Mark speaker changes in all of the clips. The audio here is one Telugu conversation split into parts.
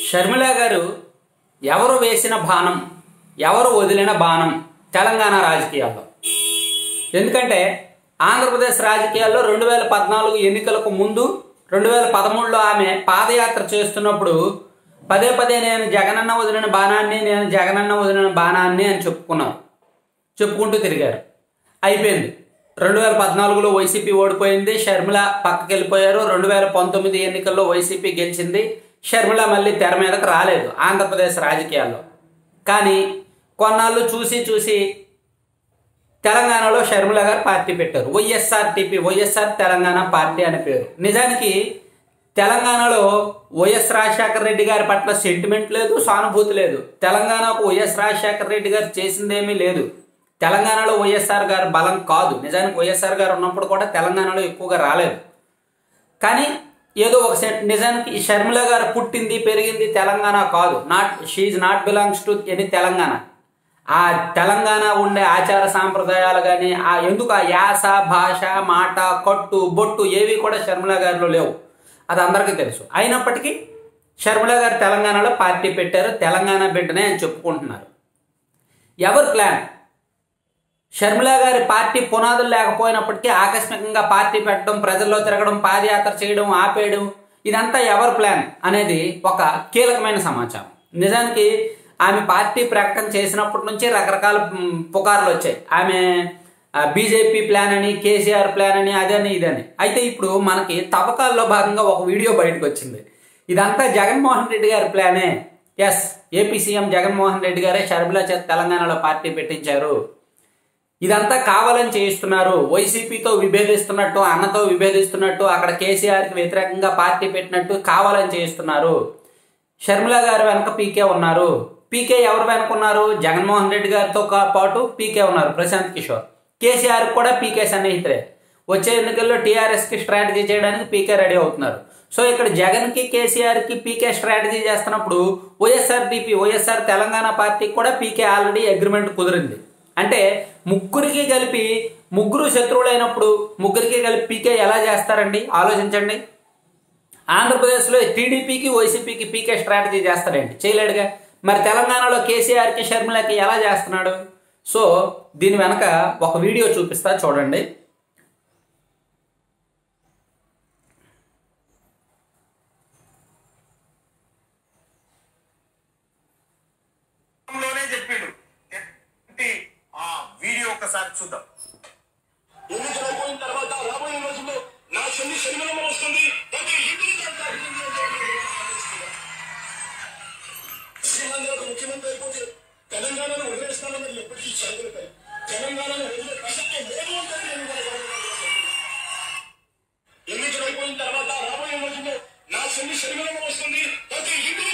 Speaker 1: షర్మిల గారు ఎవరు వేసిన బాణం ఎవరు వదిలిన బాణం తెలంగాణ రాజకీయాల్లో ఎందుకంటే ఆంధ్రప్రదేశ్ రాజకీయాల్లో రెండు వేల పద్నాలుగు ఎన్నికలకు ముందు రెండు వేల పదమూడులో ఆమె పాదయాత్ర చేస్తున్నప్పుడు పదే పదే నేను జగనన్న వదిలిన బాణాన్ని నేను జగనన్న వదిలిన బాణాన్ని అని చెప్పుకున్నారు చెప్పుకుంటూ తిరిగారు అయిపోయింది రెండు వేల పద్నాలుగులో వైసీపీ ఓడిపోయింది షర్మిల పక్కకి వెళ్ళిపోయారు రెండు వేల పంతొమ్మిది ఎన్నికల్లో వైసీపీ గెలిచింది షర్మిల మళ్ళీ తెర మీదకి రాలేదు ఆంధ్రప్రదేశ్ రాజకీయాల్లో కానీ కొన్నాళ్ళు చూసి చూసి తెలంగాణలో షర్మిల గారు పార్టీ పెట్టారు YSR TP YSR Telangana party అనే పేరు నిజానికి తెలంగాణలో వైఎస్ రాజశేఖర రెడ్డి గారి పట్ల సెంటిమెంట్ లేదు సానుభూతి లేదు తెలంగాణకు వైఎస్ రాజశేఖర రెడ్డి గారు చేసిందేమీ లేదు తెలంగాణలో వైఎస్ఆర్ గారు బలం కాదు నిజానికి వైఎస్ఆర్ గారు ఉన్నప్పుడు కూడా తెలంగాణలో ఎక్కువగా రాలేదు కానీ ఏదో ఒక సెట్ నిజానికి ఈ షర్మిల గారు పుట్టింది పెరిగింది తెలంగాణ కాదు not she not belongs to any Telangana ఆ తెలంగాణ ఉండే ఆచార సాంప్రదాయాలు కానీ ఆ ఎందుకు ఆ యాస భాష మాట కట్టు బొట్టు ఏవి కూడా షర్మిల గారిలో లేవు అది అందరికీ తెలుసు అయినప్పటికీ షర్మిల గారు తెలంగాణలో పార్టీ పెట్టారు తెలంగాణ బిడ్డనే అని చెప్పుకుంటున్నారు ఎవరు ప్లాన్ షర్మిల గారి పార్టీ పునాదులు లేకపోయినప్పటికీ ఆకస్మికంగా పార్టీ పెట్టడం ప్రజల్లో తిరగడం పాదయాత్ర చేయడం ఆపేయడం ఇదంతా ఎవరి ప్లాన్ అనేది ఒక కీలకమైన సమాచారం నిజానికి ఆమె పార్టీ ప్రకటన చేసినప్పటి నుంచి రకరకాల మ్, పుకార్లు వచ్చాయి ఆమె బీజేపీ ప్లాన్ అని కేసీఆర్ ప్లాన్ అని అదని ఇదని అయితే ఇప్పుడు మనకి తవ్వకాల్లో భాగంగా ఒక వీడియో బయటకు వచ్చింది ఇదంతా జగన్మోహన్ రెడ్డి గారి ప్లానే yes AP CM Jaganmohan Reddy గారే షర్మిల చేత తెలంగాణలో పార్టీ పెట్టించారు ఇదంతా కావాలని చేయిస్తున్నారు వైసీపీతో విభేదిస్తున్నట్టు అన్నతో విభేదిస్తున్నట్టు అక్కడ కేసీఆర్కి వ్యతిరేకంగా పార్టీ పెట్టినట్టు కావాలని చేయిస్తున్నారు షర్మిల గారు వెనక పీకే ఉన్నారు పీకే ఎవరు వెనక ఉన్నారు జగన్మోహన్ రెడ్డి గారితో కా- పాటు పీకే ఉన్నారు ప్రశాంత్ కిషోర్ కేసీఆర్ కూడా పీకే సన్నిహితులే వచ్చే ఎన్నికల్లో టీఆర్ఎస్కి స్ట్రాటజీ చేయడానికి పీకే రెడీ అవుతున్నారు సో ఇక్కడ జగన్కి కేసీఆర్కి పీకే స్ట్రాటజీ చేస్తున్నప్పుడు వైఎస్ఆర్ డిపి వైఎస్ఆర్ తెలంగాణ పార్టీకి కూడా పీకే ఆల్రెడీ అగ్రిమెంట్ కుదిరింది అంటే ముగ్గురికి కలిపి ముగ్గురు శత్రువులైనప్పుడు ముగ్గురికి కలిపి పీకే ఎలా చేస్తారండి ఆలోచించండి ఆంధ్రప్రదేశ్లో టీడీపీకి వైసీపీకి పీకే స్ట్రాటజీ చేస్తాడండి చేయలేడుగా మరి తెలంగాణలో కేసీఆర్కి షర్మిలకి ఎలా చేస్తున్నాడు సో దీని వెనక ఒక వీడియో చూపిస్తా చూడండి
Speaker 2: లోనే చెప్పిండు ఏంటి ఆ వీడియో ఒకసారి చూద్దాం
Speaker 3: ఎన్నికలు అయిపోయిన తర్వాత రాబోయే రోజుల్లో నా చెల్లి శనిమలం వస్తుంది ప్రతి ఇంటిని శ్రీలంకకు ముఖ్యమంత్రి అయిపోతే తెలంగాణను వదిలేస్తానని ఎప్పటికీ చదువుతాయి తెలంగాణను వదిలే ప్రసక్తే లేదు అని చెప్పి నేను కూడా గమనించాను. ఎన్నికలు అయిపోయిన తర్వాత రాబోయే రోజుల్లో నా చెల్లి శనిమలం వస్తుంది ప్రతి ఇంటిని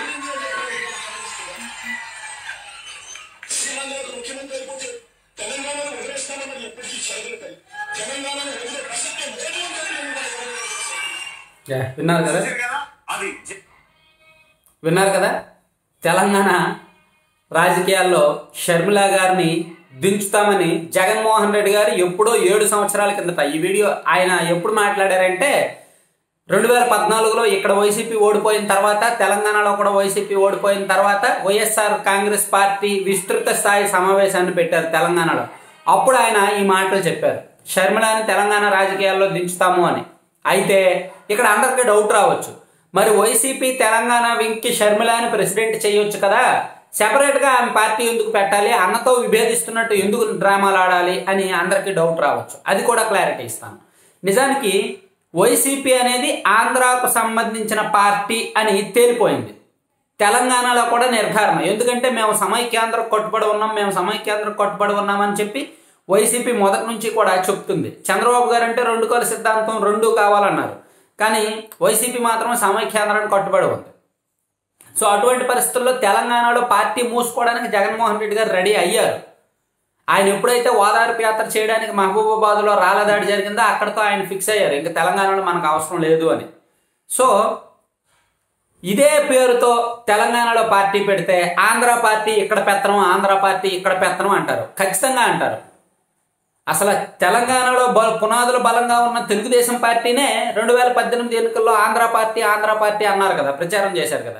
Speaker 3: శ్రీలంకకు ముఖ్యమంత్రి అయిపోతే తెలంగాణను వదిలేస్తానని ఎప్పటికీ చదువుతాయి తెలంగాణను వదిలే ప్రసక్తే లేదు అని చెప్పి నేను కూడా గమనించాను.
Speaker 1: విన్నారు కదా
Speaker 2: చూశారు కదా అది జ-
Speaker 1: విన్నారు కదా తెలంగాణ రాజకీయాల్లో షర్మిల గారిని దించుతామని జగన్మోహన్ రెడ్డి గారు ఎప్పుడో ఏడు సంవత్సరాల కిందట ఈ వీడియో ఆయన ఎప్పుడు మాట్లాడారంటే రెండు వేల పద్నాలుగులో ఇక్కడ వైసీపీ ఓడిపోయిన తర్వాత తెలంగాణలో కూడా వైసీపీ ఓడిపోయిన తర్వాత వైఎస్ఆర్ కాంగ్రెస్ పార్టీ విస్తృత స్థాయి సమావేశాన్ని పెట్టారు తెలంగాణలో అప్పుడు ఆయన ఈ మాటలు చెప్పారు షర్మిలాని తెలంగాణ రాజకీయాల్లో దించుతాము అని అయితే ఇక్కడ అందరికీ డౌట్ రావచ్చు మరి వైసీపీ తెలంగాణ వింగ్కి షర్మిలాని ప్రెసిడెంట్ చేయొచ్చు కదా సెపరేట్గా ఆమె పార్టీ ఎందుకు పెట్టాలి అన్నతో విభేదిస్తున్నట్టు ఎందుకు డ్రామాలు ఆడాలి అని అందరికీ డౌట్ రావచ్చు అది కూడా క్లారిటీ ఇస్తాను నిజానికి వైసీపీ అనేది ఆంధ్రాకు సంబంధించిన పార్టీ అని తేలిపోయింది తెలంగాణలో కూడా నిర్ధారణ ఎందుకంటే మేము సమైక్యాంధ్ర కట్టుబడి ఉన్నాం మేము సమైక్యాంధ్ర కట్టుబడి ఉన్నామని చెప్పి వైసీపీ మొదటి నుంచి కూడా చెప్తుంది చంద్రబాబు గారు అంటే రెండు కోల సిద్ధాంతం రెండు కావాలన్నారు కానీ వైసీపీ మాత్రం సమైక్యాంధ్రానికి కట్టుబడి ఉంది సో అటువంటి పరిస్థితుల్లో తెలంగాణలో పార్టీ మూసుకోవడానికి జగన్మోహన్ రెడ్డి గారు రెడీ అయ్యారు ఆయన ఎప్పుడైతే ఓదార్పు యాత్ర చేయడానికి మహబూబాబాద్లో రాళ్ళదాడి జరిగిందో అక్కడితో ఆయన ఫిక్స్ అయ్యారు ఇంకా తెలంగాణలో మనకు అవసరం లేదు అని సో ఇదే పేరుతో తెలంగాణలో పార్టీ పెడితే ఆంధ్ర పార్టీ ఇక్కడ పెత్తనం ఆంధ్ర పార్టీ ఇక్కడ పెత్తనం అంటారు ఖచ్చితంగా అంటారు అసలు తెలంగాణలో బల పునాదులు బలంగా ఉన్న తెలుగుదేశం పార్టీనే రెండు వేల పద్దెనిమిది ఎన్నికల్లో ఆంధ్ర పార్టీ ఆంధ్ర పార్టీ అన్నారు కదా ప్రచారం చేశారు కదా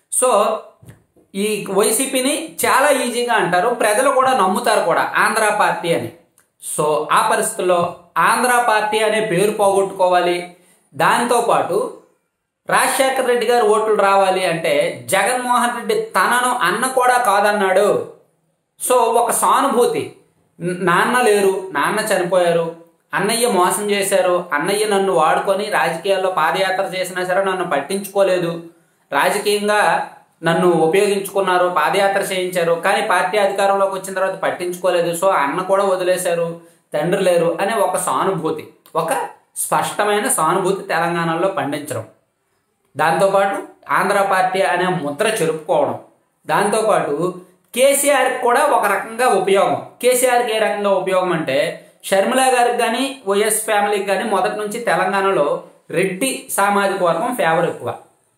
Speaker 1: సో ఈ వైసీపీని చాలా ఈజీగా అంటారు ప్రజలు కూడా నమ్ముతారు కూడా ఆంధ్ర పార్టీ అని సో ఆ పరిస్థితుల్లో ఆంధ్ర పార్టీ అనే పేరు పోగొట్టుకోవాలి దాంతోపాటు రాజశేఖర రెడ్డి గారు ఓట్లు రావాలి అంటే జగన్మోహన్ రెడ్డి తనను అన్న కూడా కాదన్నాడు సో ఒక సానుభూతి న- నాన్న లేరు నాన్న చనిపోయారు అన్నయ్య మోసం చేశారు అన్నయ్య నన్ను వాడుకొని రాజకీయాల్లో పాదయాత్ర చేసినా సరే నన్ను పట్టించుకోలేదు రాజకీయంగా నన్ను ఉపయోగించుకున్నారు పాదయాత్ర చేయించారు కానీ పార్టీ అధికారంలోకి వచ్చిన తర్వాత పట్టించుకోలేదు సో అన్న కూడా వదిలేశారు తండ్రి లేరు అనే ఒక సానుభూతి ఒక స్పష్టమైన సానుభూతి తెలంగాణలో పండించడం దాంతోపాటు ఆంధ్ర పార్టీ అనే ముద్ర చెరుపుకోవడం దాంతోపాటు కేసీఆర్కి కూడా ఒక రకంగా ఉపయోగం కేసీఆర్కి ఏ రకంగా ఉపయోగం అంటే షర్మిల గారికి కానీ వైఎస్ ఫ్యామిలీకి కానీ మొదటి నుంచి తెలంగాణలో రెడ్డి సామాజిక వర్గం ఫేవర్ ఎక్కువ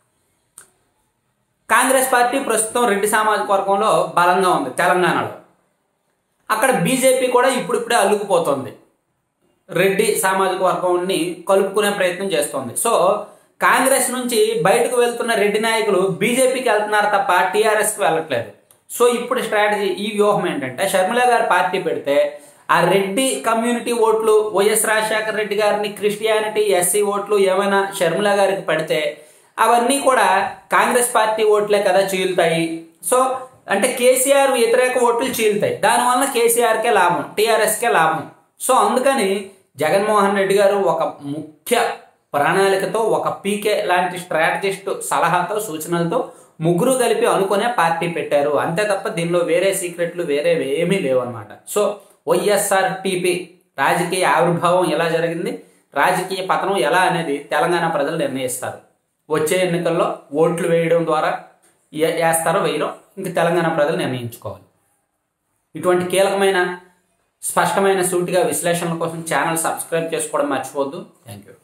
Speaker 1: కాంగ్రెస్ పార్టీ ప్రస్తుతం రెడ్డి సామాజిక వర్గంలో బలంగా ఉంది తెలంగాణలో అక్కడ బీజేపీ కూడా ఇప్పుడిప్పుడే అల్లుకుపోతుంది రెడ్డి సామాజిక వర్గాన్ని కలుపుకునే ప్రయత్నం చేస్తోంది సో కాంగ్రెస్ నుంచి బయటకు వెళ్తున్న రెడ్డి నాయకులు బీజేపీకి వెళ్తున్నారు తప్ప టీఆర్ఎస్కి వెళ్ళట్లేదు సో ఇప్పుడు స్ట్రాటజీ ఈ వ్యూహం ఏంటంటే షర్మిల గారు పార్టీ పెడితే ఆ రెడ్డి కమ్యూనిటీ ఓట్లు వైఎస్ రాజశేఖర రెడ్డి గారిని క్రిస్టియానిటీ ఎస్సీ ఓట్లు ఏమైనా షర్మిల గారికి పడితే అవన్నీ కూడా కాంగ్రెస్ పార్టీ ఓట్లే కదా చీలుతాయి సో అంటే కేసీఆర్ వ్యతిరేక ఓట్లు చీలుతాయి దానివల్ల కేసీఆర్కే లాభం టీఆర్ఎస్కే లాభం సో అందుకని జగన్మోహన్ రెడ్డి గారు ఒక ముఖ్య ప్రణాళికతో ఒక పీకే లాంటి స్ట్రాటజిస్ట్ సలహాతో సూచనలతో ముగ్గురు కలిపి అనుకునే పార్టీ పెట్టారు అంతే తప్ప దీనిలో వేరే సీక్రెట్లు వేరే ఏమీ లేవన్నమాట సో వైఎస్ఆర్ టీపీ రాజకీయ ఆవిర్భావం ఎలా జరిగింది రాజకీయ పతనం ఎలా అనేది తెలంగాణ ప్రజలు నిర్ణయిస్తారు వచ్చే ఎన్నికల్లో ఓట్లు వేయడం ద్వారా ఏ- వేస్తారో వేయరో ఇంక తెలంగాణ ప్రజలు నిర్ణయించుకోవాలి ఇటువంటి కీలకమైన స్పష్టమైన సూటిగా విశ్లేషణల కోసం ఛానల్ సబ్స్క్రైబ్ చేసుకోవడం మర్చిపోవద్దు థ్యాంక్ యూ